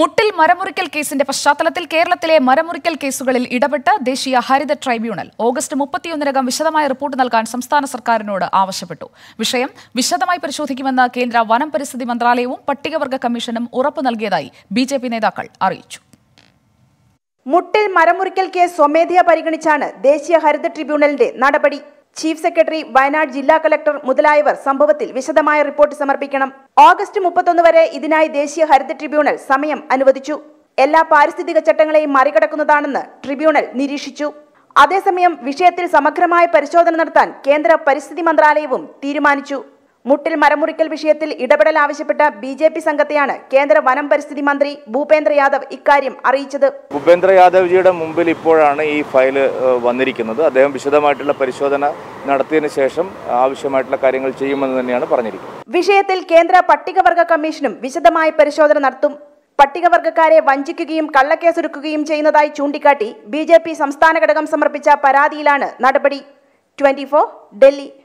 മുട്ടിൽ മരമുറിക്കൽ കേസിന്റെ പശ്ചാത്തലത്തിൽ കേരളത്തിലെ മരമുറിക്കൽ കേസുകളിൽ ഇടപെട്ട് ദേശീയ ഹരിത ട്രൈബ്യൂണൽ ഓഗസ്റ്റ് മുപ്പത്തിയൊന്നിനകം വിശദമായ റിപ്പോർട്ട് നൽകാൻ സംസ്ഥാന സർക്കാരിനോട് ആവശ്യപ്പെട്ടു വിഷയം വിശദമായി പരിശോധിക്കുമെന്ന് കേന്ദ്ര വനം പരിസ്ഥിതി മന്ത്രാലയവും പട്ടികവർഗ കമ്മീഷനും ഉറപ്പു നൽകിയതായി ബി നേതാക്കൾ അറിയിച്ചു മുട്ടിൽ മരമുറിക്കൽ കേസ് സ്വമേധയാ പരിഗണിച്ചാണ് ദേശീയ ഹരിത ട്രിബ്യൂണലിന്റെ നടപടി ചീഫ് സെക്രട്ടറി വയനാട് ജില്ലാ കലക്ടർ മുതലായവർ സംഭവത്തിൽ വിശദമായ റിപ്പോർട്ട് സമർപ്പിക്കണം ഓഗസ്റ്റ് മുപ്പത്തൊന്ന് വരെ ഇതിനായി ദേശീയ ഹരിത ട്രിബ്യൂണൽ സമയം അനുവദിച്ചു എല്ലാ പാരിസ്ഥിതിക ചട്ടങ്ങളെയും മറികടക്കുന്നതാണെന്ന് ട്രിബ്യൂണൽ നിരീക്ഷിച്ചു അതേസമയം വിഷയത്തിൽ സമഗ്രമായ പരിശോധന നടത്താൻ കേന്ദ്ര പരിസ്ഥിതി മന്ത്രാലയവും തീരുമാനിച്ചു മുട്ടിൽ മരമുറിക്കൽ വിഷയത്തിൽ ഇടപെടൽ ആവശ്യപ്പെട്ട ബി ജെ പി സംഘത്തെയാണ് കേന്ദ്ര വനം പരിസ്ഥിതി മന്ത്രി ഭൂപേന്ദ്ര യാദവ് ഇക്കാര്യം അറിയിച്ചത് ഭൂപേന്ദ്ര യാദവ്ജിയുടെ മുമ്പിൽ ഇപ്പോഴാണ് ഈ ഫയല് ഏഹ്, വന്നിരിക്കുന്നത് അദ്ദേഹം വിശദമായിട്ടുള്ള പരിശോധന നടത്തിയതിനു ശേഷം ആവശ്യമായിട്ടുള്ള കാര്യങ്ങൾ ചെയ്യുമെന്ന് തന്നെയാണ് പറഞ്ഞിരിക്കുന്നത് വിഷയത്തിൽ കേന്ദ്ര പട്ടികവർഗ കമ്മീഷനും വിശദമായ പരിശോധന നടത്തും പട്ടികവർഗക്കാരെ വഞ്ചിക്കുകയും കള്ളക്കേസെടുക്കുകയും ചെയ്യുന്നതായി ചൂണ്ടിക്കാട്ടി ബി സംസ്ഥാന ഘടകം സമർപ്പിച്ച പരാതിയിലാണ് നടപടി ട്വന്റി ഡൽഹി